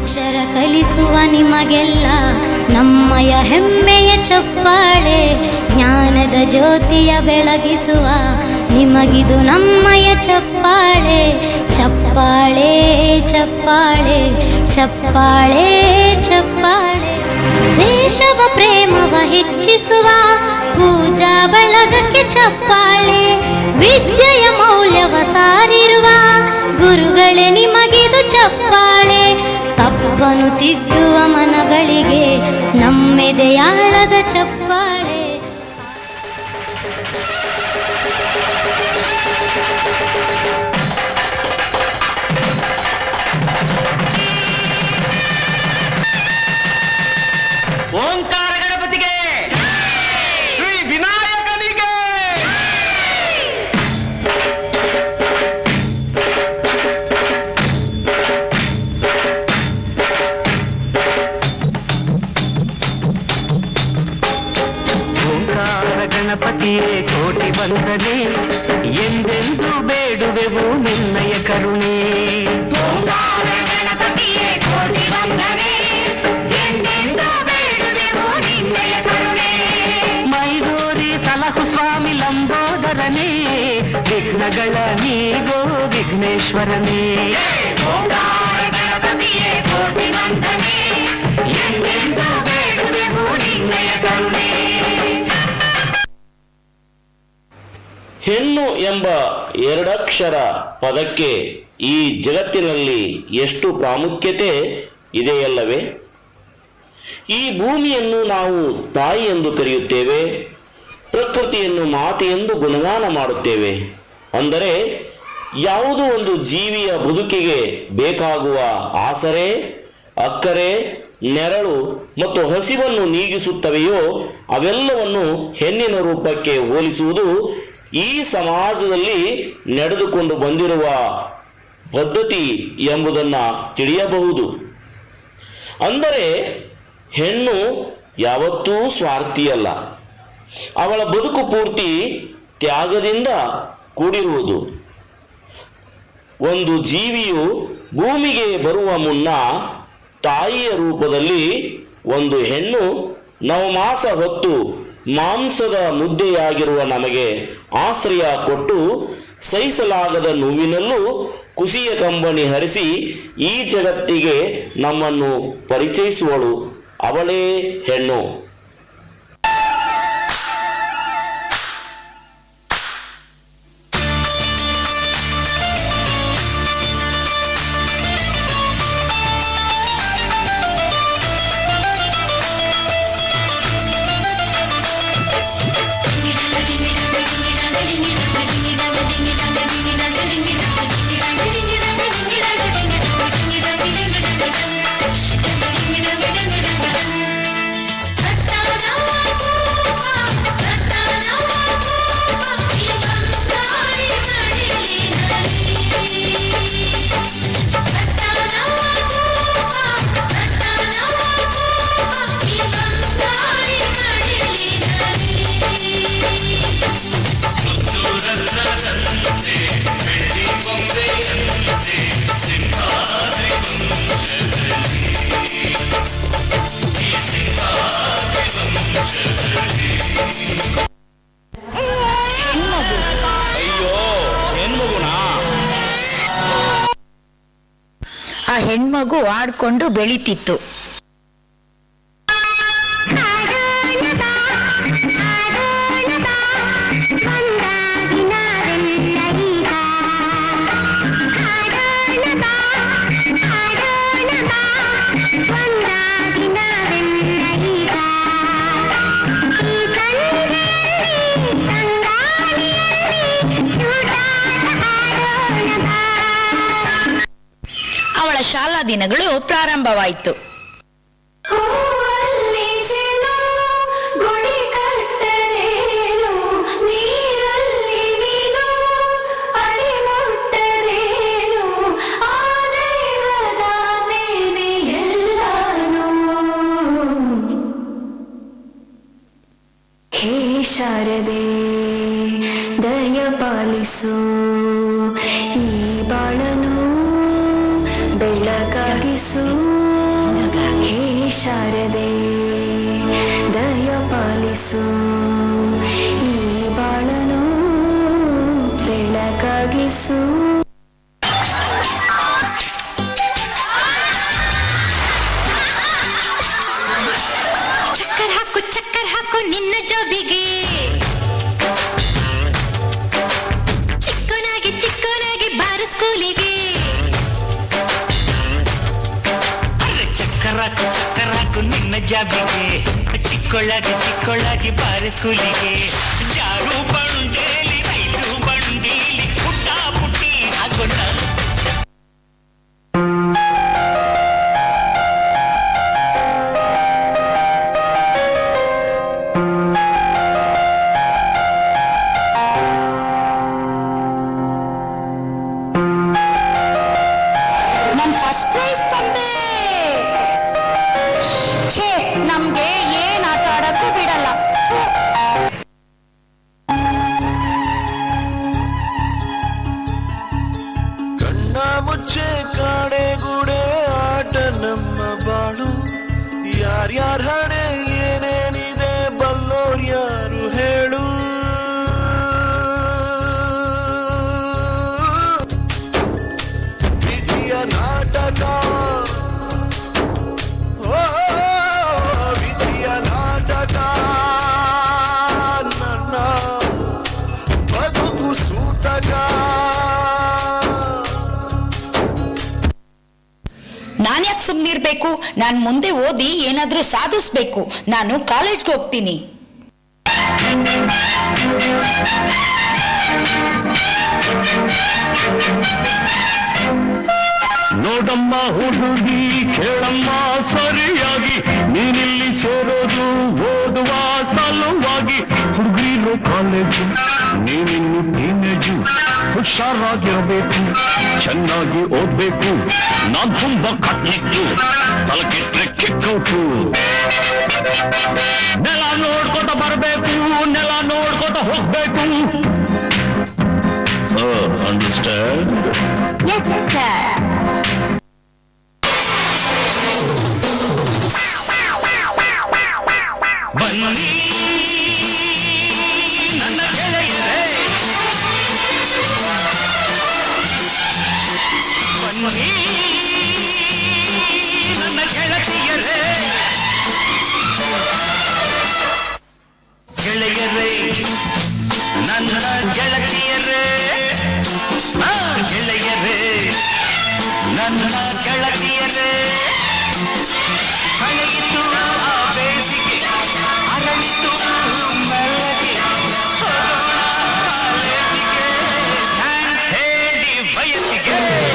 ಅಕ್ಷರ ಕಲಿಸುವ ನಿಮಗೆಲ್ಲ ನಮ್ಮಯ ಹೆಮ್ಮೆಯ ಚಪ್ಪಾಳೆ ಜ್ಞಾನದ ಜ್ಯೋತಿಯ ಬೆಳಗಿಸುವ ನಿಮಗಿದು ನಮ್ಮಯ ಚಪ್ಪಾಳೆ ಚಪ್ಪಾಳೆ ಚಪ್ಪಾಳೆ ಚಪ್ಪಾಳೆ ಚಪ್ಪಾಳೆ ದೇಶವ ಪ್ರೇಮವ ಹೆಚ್ಚಿಸುವ ಪೂಜಾ ಬಳಗಕ್ಕೆ ಚಪ್ಪಾಳೆ ವಿದ್ಯೆಯ ಮೌಲ್ಯವ ಸಾರಿರುವ ಗುರುಗಳೇ ನಿಮಗಿದು ಚಪ್ಪಾಳೆ ತಪ್ಪನು ತಿದ್ದುವ ಮನಗಳಿಗೆ ನಮ್ಮೆದೆಯಾಳದ ಚಪ್ಪಾಳೆ ಓಂಕಾರ ಗಣಪತಿಗೆ ಶ್ರೀ ವಿನಾಯಕನಿಗೆ ಓಂಕಾರ ಗಣಪತಿಯೇ ಕೋಟಿ ವಂದನೆ ಎಂದೆಂದು ಬೇಡುವೆವು ನಿನ್ನಯ ಕರುಣೆ ಮೈದೂರಿ ಸಲಹು ಸ್ವಾಮಿ ಲಂಬೋದರನೇ ವಿಘ್ನಗಳ ನೀಗೋ ವಿಘ್ನೇಶ್ವರನೇ ಹೆಣ್ಣು ಎಂಬ ಎರಡಕ್ಷರ ಪದಕ್ಕೆ ಈ ಜಗತ್ತಿನಲ್ಲಿ ಎಷ್ಟು ಪ್ರಾಮುಖ್ಯತೆ ಇದೆಯಲ್ಲವೇ ಈ ಭೂಮಿಯನ್ನು ನಾವು ತಾಯಿ ಎಂದು ಕರೆಯುತ್ತೇವೆ ಪ್ರಕೃತಿಯನ್ನು ಮಾತೆ ಎಂದು ಗುಣಗಾನ ಮಾಡುತ್ತೇವೆ ಅಂದರೆ ಯಾವುದೋ ಒಂದು ಜೀವಿಯ ಬದುಕಿಗೆ ಬೇಕಾಗುವ ಆಸರೆ ಅಕ್ಕರೆ ನೆರಳು ಮತ್ತು ಹಸಿವನ್ನು ನೀಗಿಸುತ್ತವೆಯೋ ಅವೆಲ್ಲವನ್ನು ಹೆಣ್ಣಿನ ರೂಪಕ್ಕೆ ಹೋಲಿಸುವುದು ಈ ಸಮಾಜದಲ್ಲಿ ನಡೆದುಕೊಂಡು ಬಂದಿರುವ ಪದ್ಧತಿ ಎಂಬುದನ್ನು ತಿಳಿಯಬಹುದು ಅಂದರೆ ಹೆಣ್ಣು ಯಾವತ್ತೂ ಸ್ವಾರ್ಥಿಯಲ್ಲ ಅವಳ ಬದುಕು ಪೂರ್ತಿ ತ್ಯಾಗದಿಂದ ಕೂಡಿರುವುದು ಒಂದು ಜೀವಿಯು ಭೂಮಿಗೆ ಬರುವ ಮುನ್ನ ತಾಯಿಯ ರೂಪದಲ್ಲಿ ಒಂದು ಹೆಣ್ಣು ನವಮಾಸ ಹೊತ್ತು ಮಾಂಸದ ಮುದ್ದೆಯಾಗಿರುವ ನಮಗೆ ಆಶ್ರಯ ಕೊಟ್ಟು ಸಹಿಸಲಾಗದ ನೋವಿನಲ್ಲೂ ಕುಸಿಯ ಕಂಬನಿ ಹರಿಸಿ ಈ ಜಗತ್ತಿಗೆ ನಮ್ಮನ್ನು ಪರಿಚಯಿಸುವಳು ಅವಳೇ ಹೆಣ್ಣು ಅಯ್ಯೋ ಹೆಣ್ಮಗುನಾ ಆ ಹೆಣ್ಮಗು ಆಡ್ಕೊಂಡು ಬೆಳೀತಿತ್ತು ಅವಳ ಶಾಲಾ ದಿನಗಳು ಪ್ರಾರಂಭವಾಯಿತು ಹೂವಲ್ಲಿಸೆನು ಗುಡಿ ಕಟ್ಟರೇನು ನೀರಲ್ಲಿ ನೀನು ಅಡಿ ಮುಟ್ಟರೇನು ಆ ದೈವದ ನೇನೆ ಎಲ್ಲಾನು ಹೇ ಶಾರದೆ ದಯ ಪಾಲಿಸು ಈ ಬಾಳನು ಬೆಳಕಾಗಿಸು ನಿನ್ನ ಜೋಬಿಗೆ ಚಿಕ್ಕನಾಗಿ ಚಿಕ್ಕನಾಗಿ ಬಾರ ಸ್ಕೂಲಿಗೆ ಅರೆ ಚಕ್ಕರಾಕು ಚಕ್ಕರಾಕು ನಿನ್ನ ಜಾಬಿಗೆ ಚಿಕ್ಕೊಳ್ಳಾಗಿ ಚಿಕ್ಕೊಳ್ಳಾಗಿ ಬಾರಿ ಸ್ಕೂಲಿಗೆ ಜಾರು ಬಂಡೇಲಿ ರೈಲು ಬಂಡೀಲಿ ಪುಟ್ಟ ಪುಟ್ಟಿ ಆಗೊಂಡ ನನ್ ಫಸ್ಟ್ ಪ್ರೈಸ್ ತಂದೆ ಛೇ ನಮ್ಗೆ ಏನ್ ಆಟ ಆಡಕ್ಕೂ ಬಿಡಲ್ಲ ಥು. ಕಣ್ಣ ಮುಚ್ಚೆ ಕಾಡೆ ಗೂಡೆ ಆಟ ನಮ್ಮ ಬಾಳು ಯಾರ್ಯಾರ ಹಣೆ ಏನೇನಿದೆ ಬಲ್ಲೋರ್ ಯಾರು ಹೇಳು ವಿಧಿಯ ನಾಟಕ ಓ, ವಿಧಿಯ ನಾಟಕ ನನ್ನ ಬದುಕು ಸೂತಕ ನಾನ್ಯಾಕ್ ಸುಮ್ನಿರ್ಬೇಕು ನಾನ್ ಮುಂದೆ ಓದಿ ಏನಾದ್ರೂ ಸಾಧಿಸ್ಬೇಕು ನಾನು ಕಾಲೇಜ್ಗೆ ಹೋಗ್ತೀನಿ ನೋಡಮ್ಮ ಹುಡುಗಿ ಕೇಳಮ್ಮ ಸರಿಯಾಗಿ ನೀನಿಲ್ಲಿ ಸೇರೋದು ಓದುವ ಸಲುವಾಗಿ ಹುಡುಗಿರೋ ಕಾಲೇಜು ನೀನಿನ್ನು ಟೀನೇಜು ಹುಷಾರಾಗಿರಬೇಕು ಚೆನ್ನಾಗಿ ಓದ್ಬೇಕು ನಾನ್ ತುಂಬಾ ಕಟ್ನಿಟ್ಟು ತಲಕೆಟ್ರೆ ಕಿಕ್ಕೌಟು ನೆಲ ನೋಡ್ಕೊತ ಬರ್ಬೇಕು ನೆಲ ನೋಡ್ಕೊತ ಹೋಗ್ಬೇಕು ಅಂಡರ್ಸ್ಟ್ಯಾಂಡ್ ಬನ್ನಿ ನನ್ನ ಗೆಳೆಯರೇ ಬನ್ನಿ ನನ್ನ ಗೆಳತಿಯರೇ ಗೆಳೆಯರೇ ನನ್ನ ಗೆಳತಿಯರೇ ಆ, ಗೆಳೆಯರೇ ನನ್ನ ಗೆಳತಿಯರೇ ಹಳೆಯಿತು ಆ ಬೇಸಿಗೆ ಅರಳಿತು ಮೆಲ್ಲಗೆ ಹೋಗೋಣ ಕಾಲೇಜಿಗೆ ಥ್ಯಾಂಕ್ಸ್ ಹೇಳಿ ಬಯಸಿಗೆ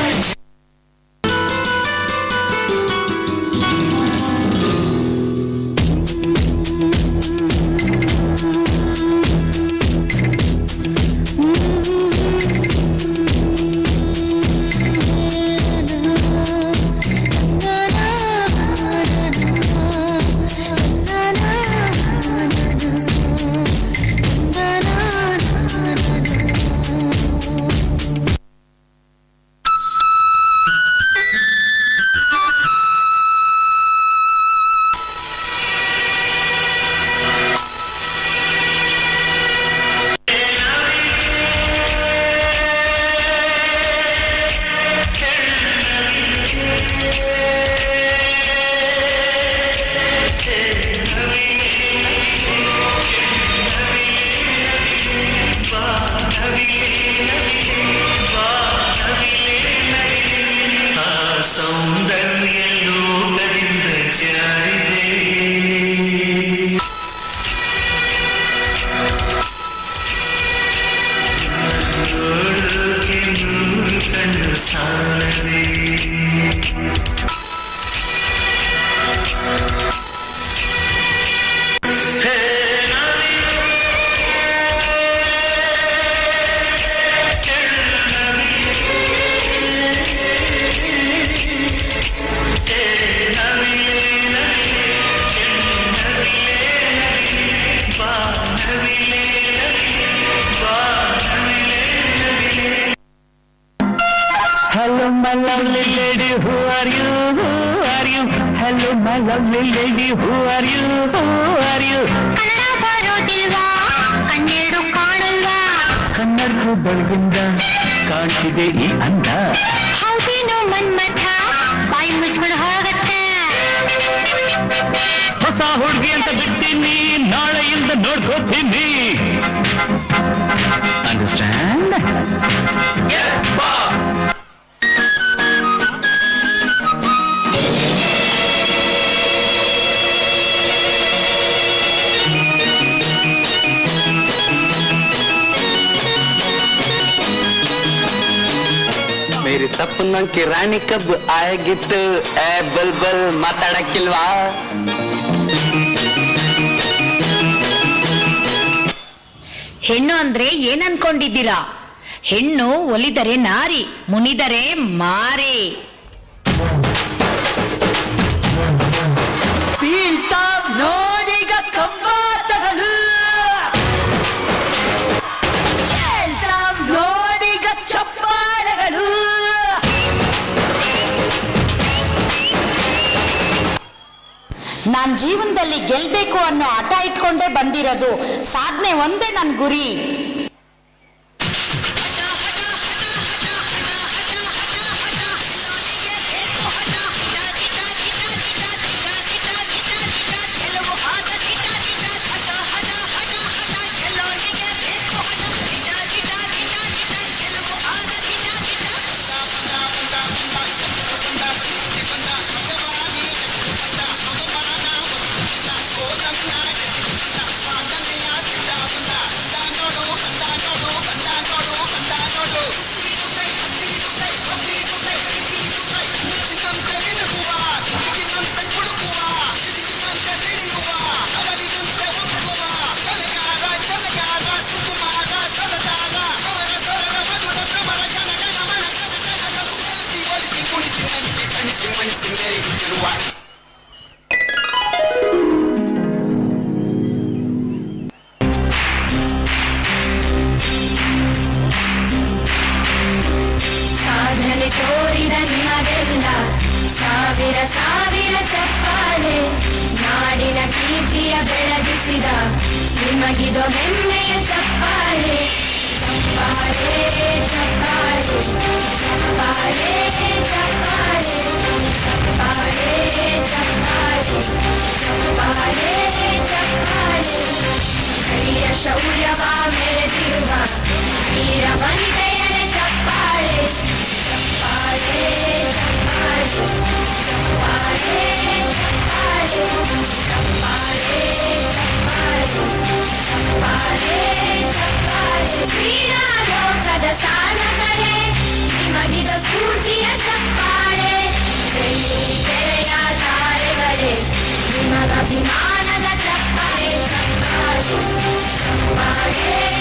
ಸೌಂದರ್ಯ ಲೋಕದಿಂದ ಜಾರಿದೆ ನೋಡೋಕೆ ನೂರು ಕಣ್ಣು ಸಾಲದೆ Hello, my lovely lady, who are you? Who are you? Hello, my lovely lady, who are you? Who are you? Kannada ಬರೋದಿಲ್ವಾ ಕಣ್ಣೆರಡು ಕಾಣಲ್ವಾ ಕನ್ನಡಕ್ಕೂ ಬೆಳಗಿಂದ ಕಾಣ್ತಿದೆ ಈ ಅಂದ ಹೌದೇನೋ ಮನ್ಮಥ ಬಾಯಿ ಮುಚ್ಕೊಂಡು ಹೋಗತ್ತೆ ಹೊಸ ಹುಡುಗಿ ಅಂತ ಬಿಟ್ಟಿನಿ ನಾಳೆ ಯೋಧಿನಿ ಅಂಡರ್ಸ್ಟ್ಯಾಂಡ್ ಮೇರಿ ಸಪ್ನ ಕಿ ರಾಣಿ ಕಬ್ ಆಯಗಿತ್ತು ಏ ಬಲ್ ಬಲ್ ಮಾತಾಡಕ್ಕಿಲ್ವಾ ಹೆಣ್ಣು ಅಂದ್ರೆ ಏನ್ ಅನ್ಕೊಂಡಿದ್ದೀರಾ ಹೆಣ್ಣು ಒಲಿದರೆ ನಾರಿ ಮುನಿದರೆ ಮಾರಿ ನೋಡಿಗ ಕವ್ವಾತಗಳು ನೋಡಿಗ ಚಪ್ಪಾಳೆಗಳು ನಾನ್ ಜೀವನದಲ್ಲಿ ಗೆಲ್ಬೇಕು ಅನ್ನೋ ಹಠ ಇಟ್ಕೊಂಡೇ ಬಂದಿರೋದು ಸಾಧನೆ ಒಂದೇ ನನ್ ಗುರಿ ಸಾಧನೆ ತೋರಿದ ನಿಮಗೆಲ್ಲ ಸಾವಿರ ಸಾವಿರ ಚಪ್ಪಾಳೆ ನಾಡಿನ ಕೀರ್ತಿಯ ಬೆಳಗಿಸಿದ ನಿಮಗಿದು ಹೆಮ್ಮೆಯ ಚಪ್ಪಾಳೆ ಚಪ್ಪಾಳೆ ಚಪ್ಪಾಳೆ ಚಪ್ಪಾಳೆ ಚಪ್ಪಾಳೆ ಚಪ್ಪಾಳೆ ಚಪ್ಪಾಳೆ ಚಪ್ಪಾಳೆ ಚಪ್ಪಾಳೆ ಕೈಯ ಶೌರ್ಯವ ಮೆರೆದಿರುವ ವೀರ ವನಿತೆಯರ ಚಪ್ಪಾಳೆ ಚಪ್ಪಾಳೆ ಚಪ್ಪಾಳೆ ಚಪ್ಪಾಳೆ ಚಪ್ಪಾಳೆ ಚಪ್ಪಾಳೆ ಚಪ್ಪಾಳೆ ಕ್ರೀಡಾ ಲೋಕದ ಸಾಧಕರೇ ನಿಮಗಿದ ಸ್ಫೂರ್ತಿಯ ಚಪ್ಪಾಳೆ ಬೆಳ್ಳಿ ತೆರೆಯ ತಾರೆಗಳೇ ನಿಮಗಭಿಮಾನದ ಚಪ್ಪಾಳೆ ಚಪ್ಪಾಳೆ ಚಪ್ಪಾಳೆ